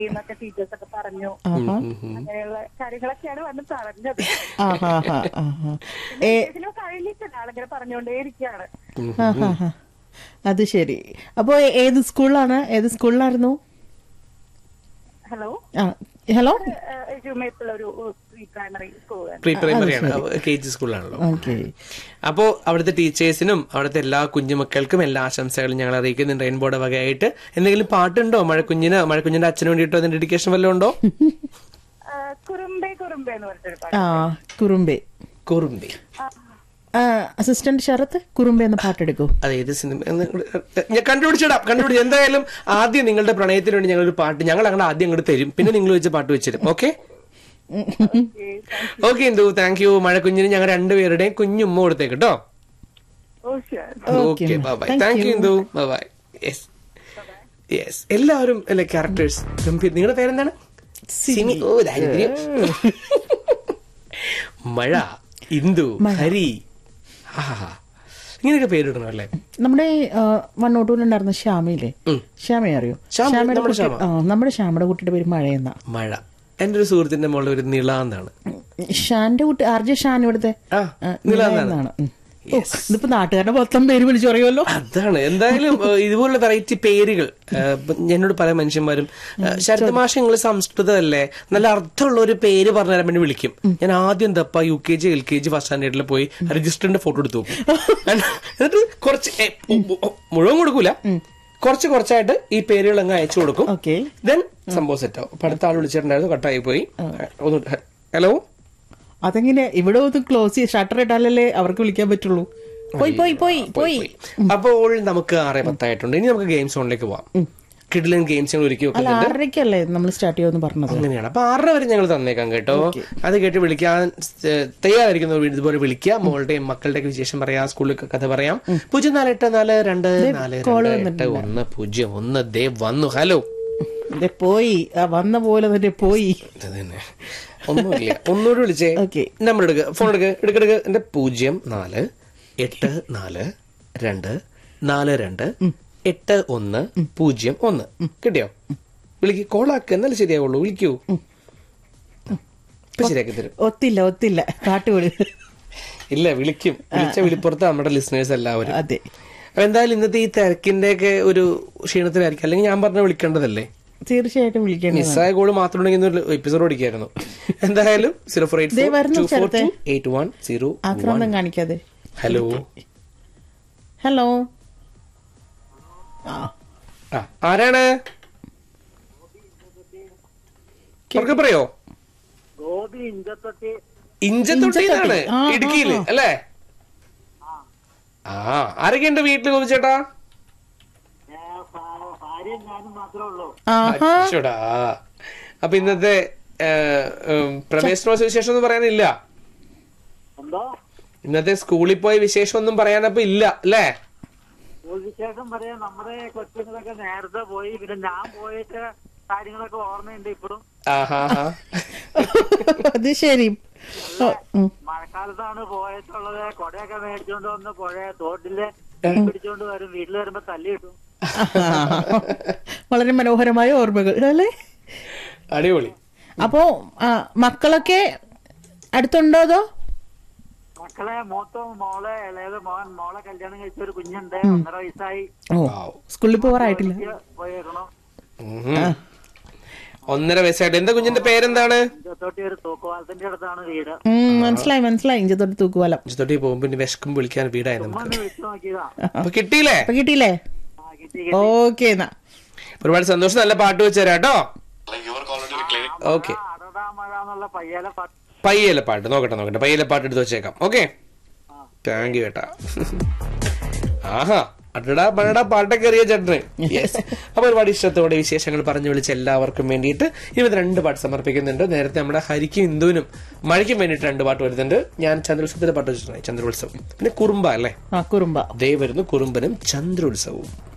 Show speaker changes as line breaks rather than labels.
എന്നൊക്കെ ടീച്ചേഴ്സ് ഒക്കെ പറഞ്ഞു
ആഹാ
അങ്ങനെയുള്ള കാര്യങ്ങളൊക്കെയാണ് വന്ന് പറഞ്ഞത്
ആഹാ ആഹാ ആഹാ ഏ
ഇതിലും കഴിഞ്ഞിട്ടില്ല ആളിങ്ങനെ പറഞ്ഞുകൊണ്ടേയിരിക്കുകയാണ്
ആഹാ. അത് ശരി അപ്പോ ഏത് സ്കൂളിലാണ് ഏത് സ്കൂളിലായിരുന്നു
ഹലോ
ആ ഹലോ
ജുമയത്തുള്ള ഒരു pre primary school
pre primary ആണ് കെ ജി സ്കൂളിലാണല്ലോ
ഓക്കെ
അപ്പോ അവിടുത്തെ ടീച്ചേഴ്സിനും അവിടുത്തെ എല്ലാ കുഞ്ഞുമക്കൾക്കും എല്ലാ ആശംസകളും ഞങ്ങൾ അറിയിക്കുന്നുണ്ട് റെയിൻബോയുടെ വകയായിട്ട് എന്തെങ്കിലും പാട്ടുണ്ടോ മഴക്കുഞ്ഞിന് മഴക്കുഞ്ഞിന്റെ അച്ഛന് വേണ്ടിയിട്ടോ അതിന്റെ ഡെഡിക്കേഷൻ വല്ലതും ഉണ്ടോ
കുറുമ്പേ കുറുമ്പേ എന്ന് പറഞ്ഞൊരു പാട്ട്
ആ കുറുമ്പെ
കുറുമ്പി
അസിസ്റ്റന്റ് ശരത്ത് കുറുമ്പെ എന്ന പാട്ടെടുക്കൂ
അത് ഏത് സിനിമ എന്ന് ഞാൻ കണ്ടുപിടിച്ചിടാം കണ്ടുപിടിച്ചു എന്തായാലും ആദ്യം നിങ്ങളുടെ പ്രണയത്തിന് വേണ്ടി ഞങ്ങൾ ഒരു പാട്ട് ഞങ്ങൾ അങ്ങനെ ആദ്യം അങ്ങോട്ട് തരും പിന്നെ നിങ്ങൾ വെച്ച് പാട്ട് വെച്ചിരും ഓക്കെ ഓക്കെ എന്തു താങ്ക് യു മഴക്കുഞ്ഞിന് ഞങ്ങൾ രണ്ടുപേരുടെയും കുഞ്ഞുമ്മ കൊടുത്തേക്ക് കേട്ടോ
oh sure
okay
Okay,
bye bye
thank
thank you
you.
Indu bye bye yes yes എല്ലാവരും അല്ലെ ക്യാരക്ടേഴ്സ് ഗംഭീർ നിങ്ങളുടെ പേരെന്താണ് സിമി ഓ ദാരിദ്ര്യം മഴ ഇന്ദു ഹരി ഹാ ഇങ്ങനെയൊക്കെ പേരിടണം അല്ലേ
നമ്മുടെ വണ്ണോട്ടൂരുണ്ടായിരുന്ന ശ്യാമയില്ലേ
ഉം.
ശ്യാമയെ അറിയോ
ശ്യാമ,
ശ്യാമയുടെ
നമ്മുടെ
കുട്ടി- ആ നമ്മുടെ ശ്യാമയുടെ കുട്ടിയുടെ പേര് മഴയെന്ന
മഴ എന്റെ ഒരു സുഹൃത്തിന്റെ മോളുടെ ഒരു നിളാന്നാണ്
ഷാന്റെ കുട്ടി ആർ ജെ ഷാൻ ഇവിടുത്തെ
ആ,
ആ,
നില
നില
എന്നാണ്.
എന്നാണ് ഉം. ഓ, ഇതിപ്പോ നാട്ടുകാരുടെ മൊത്തം പേര് വിളിച്ചു പറയുമല്ലോ
അതാണ് എന്തായാലും ഏഹ്, ഇതുപോലുള്ള വെറൈറ്റി പേരുകൾ ഏഹ്, ഇപ്പൊ എന്നോട് പല മനുഷ്യന്മാരും ഏഹ്, ശരത് മാഷ നിങ്ങൾ സംസ്കൃതമല്ലേ നല്ല അർത്ഥമുള്ള ഒരു പേര് പറഞ്ഞു തരാൻ വേണ്ടി വിളിക്കും ഞാൻ ആദ്യം തപ്പ U K G L K G first സ്റ്റാൻഡേർഡിൽ പോയി രജിസ്റ്ററിന്റെ ഫോട്ടോ എടുത്തു നോക്കും എന്നിട്ട് കുറച്ച് ഏ, ഉ- ഉ- മുഴുവൻ കൊടുക്കൂല കുറച്ച് കുറച്ചായിട്ട് ഈ പേരുകൾ അങ്ങ് അയച്ചു കൊടുക്കും
ഓക്കെ
ദെൻ സംഭവം സെറ്റ് ആവും അപ്പൊ അടുത്ത ആൾ വിളിച്ചിട്ടുണ്ടായിരുന്നു കട്ടായി പോയി ഒന്ന് ഹലോ
അതെങ്ങനെ ഇവിടെ ഒന്ന് ക്ലോസ് ചെയ്ത് ഷട്ടർ ഇട്ടാലല്ലേ അവർക്ക് വിളിക്കാൻ പറ്റുള്ളൂ പോയി പോയി പോയി പോയി
അപ്പോൾ നമുക്ക് ആറ് പത്തായിട്ടുണ്ട് ഇനി നമുക്ക് ഗെയിം സോണിലേക്ക് പോവാം കിഡിലൻ ഗെയിംസ് ഞങ്ങൾ ഒരുക്കി
അല്ല
വെക്കുന്നുണ്ട്
ആറരയ്ക്കല്ലേ നമ്മൾ സ്റ്റാർട്ട് ചെയ്യുമെന്ന് പറഞ്ഞത്
അങ്ങനെയാണ് അപ്പൊ ആറര വരെ ഞങ്ങൾ തന്നേക്കാം കേട്ടോ അത് കേട്ട് വിളിക്കാൻ ഏഹ്, തയ്യാറായിരിക്കുന്നവർ ഇതുപോലെ വിളിക്കുക മോളുടെയും മക്കളുടെയും വിശേഷം പറയാം സ്കൂളിൽ കഥ പറയാം പൂജ്യം നാല് എട്ട് നാല് രണ്ട് നാല് രണ്ട് എട്ട് ഒന്ന് പൂജ്യം ഒന്ന് ദേ വന്നു ഹലോ
ദേ പോയി ആ വന്ന പോലെ തന്നെ പോയി
ഇത് തന്നെ ഒന്നുമില്ല ഒന്നുകൂടി വിളിച്ചേ
ഓക്കെ
നമ്പർ എടുക്കുക ഫോൺ എടുക്കുക എടുക്കെടുക്കുക എന്റെ പൂജ്യം നാല് എട്ട് നാല് രണ്ട് നാല് രണ്ട് എട്ട് ഒന്ന് പൂജ്യം ഒന്ന് കിട്ടിയോ വിളിക്ക് കോളാക്ക് എന്നാലും ശരിയാവുള്ളൂ വിളിക്കൂ ഇപ്പൊ ശരിയാക്കി തരും
ഒത്തില്ല ഒത്തില്ല കാട്ടുപൊടി
ഇല്ല വിളിക്കും വിളിച്ച വിളിപ്പുറത്ത് നമ്മുടെ ലിസണേഴ്സ് എല്ലാവരും
അതെ
അപ്പൊ എന്തായാലും ഇന്നത്തെ ഈ തിരക്കിന്റെ ഒക്കെ ഒരു ക്ഷീണത്തിലായിരിക്കും അല്ലെങ്കിൽ ഞാൻ പറഞ്ഞ വിളിക്കേണ്ടതല്ലേ
തീർച്ചയായിട്ടും വിളിക്കേണ്ടത്
മിസ്സായ കോള് മാത്രം ഉണ്ടെങ്കിൽ ഇന്നൊരു എപ്പിസോഡ് ഓടിക്കായിരുന്നു എന്തായാലും സീറോ ഫോർ എയ്റ്റ്
ദേ
ഫോർ
വരുന്നു
ടു ഫോർ
ചേർത്തേ.
ടു എയ്റ്റ് വൺ സീറോ
ആക്രാന്തം കാണിക്കാതെ
ഹലോ
ഹലോ ആ
ആ ആരാണ് ഉറക്കെ പറയോ
ഗോപി ഇഞ്ചത്തൊട്ടി
ഇഞ്ചത്തൊട്ടിന്നാണ്
ആ, ആ,
ഇടുക്കിയില്
ആ.
അല്ലേ ആ ആരൊക്കെയുണ്ട് വീട്ടില് ഗോപിച്ചേട്ടാ
ഭാര്യയും ഞാനും മാത്രമേ ഉള്ളൂ
ആഹാ
അച്ചോടാ അപ്പൊ ഇന്നത്തെ ഏഹ്, ഉം, പ്രവേശനോത്സവ വിശേഷം ഒന്നും പറയാനില്ല
എന്തോ
ഇന്നത്തെ സ്കൂളിൽ പോയ വിശേഷം ഒന്നും പറയാനപ്പോ ഇല്ല അല്ലേ
സ്കൂൾ വിശേഷം പറയാൻ നമ്മുടെ കൊച്ചുങ്ങളൊക്കെ നേരത്തെ പോയി പിന്നെ ഞാൻ പോയിട്ട് കാര്യങ്ങളൊക്കെ ഓർമ്മയുണ്ട് ഇപ്പോഴും
ആഹാ
അത് ശരി ഓ, ഉം.
മഴക്കാലത്താണ് പോയിട്ടുള്ളത് കൊടയൊക്കെ മേടിച്ചോണ്ട് വന്ന് പുഴ തോട്ടില് മീൻ പിടിച്ചോണ്ട് വരും വീട്ടിൽ വരുമ്പോ തല്ലി കിട്ടും
വളരെ മനോഹരമായ ഓർമ്മകൾ അല്ലേ
അടിപൊളി
അപ്പോ ആ, മക്കളൊക്കെ അടുത്തുണ്ടോ അതോ
മക്കളെ മൂത്ത മോളെ ഇളയത് മോൻ മോളെ കല്യാണം കഴിച്ച ഒരു കുഞ്ഞുണ്ട് ഒന്നര വയസ്സായി
ഓ
Wow.
സ്കൂളിൽ പോവാറായിട്ടില്ല
പോയേക്കണോ
ഉം. ഒന്നര വയസ്സായിട്ട് എന്താ കുഞ്ഞിന്റെ പേരെന്താണ്
ഇഞ്ചത്തോട്ടി ഒരു തൂക്കുവാലത്തിന്റെ അടുത്താണ് വീട്
ഉം, മനസ്സിലായി മനസ്സിലായി ഇഞ്ചത്തോട്ട് തൂക്കുവാലം
തൊട്ടി പോകുമ്പോ പിന്നെ വിശക്കും വിളിക്കാൻ വീടായി നമുക്ക്
ഒന്ന് വിളിച്ചു നോക്കിയതാ
അപ്പൊ കിട്ടിയില്ലേ
അപ്പൊ കിട്ടിയില്ലേ
ആ കിട്ടി
ഓക്കെ എന്നാ
ഒരുപാട് സന്തോഷം നല്ല പാട്ട് വെച്ച് തരാം കേട്ടോ ഓക്കെ
അടടാ മഴ എന്നുള്ള പയ്യാല പാട്ട്
പയ്യലെ പാട്ട് നോക്കട്ടെ നോക്കട്ടെ പയ്യലെ പാട്ട് എടുത്ത് വെച്ചേക്കാം ഓക്കെ താങ്ക് യു ഏട്ടാ ആഹാ അടടാ പഴടാ പാട്ടൊക്കെ അറിയ ചേട്ടന് യെസ് അപ്പൊ ഒരുപാട് ഇഷ്ടത്തോടെ വിശേഷങ്ങൾ പറഞ്ഞു വിളിച്ച എല്ലാവർക്കും വേണ്ടിയിട്ട് ഇരുപത് രണ്ട് പാട്ട് സമർപ്പിക്കുന്നുണ്ട് നേരത്തെ നമ്മുടെ ഹരിക്കും ഇന്ദുവിനും മഴയ്ക്കും വേണ്ടിയിട്ട് രണ്ട് പാട്ട് വരുന്നുണ്ട് ഞാൻ ചന്ദ്രോത്സവത്തിന്റെ പാട്ട് വെച്ചിട്ടുണ്ട് ചന്ദ്രോത്സവം പിന്നെ കുറുമ്പ അല്ലേ
ആ കുറുമ്പ
ദേ വരുന്നു കുറുമ്പനും ചന്ദ്രോത്സവവും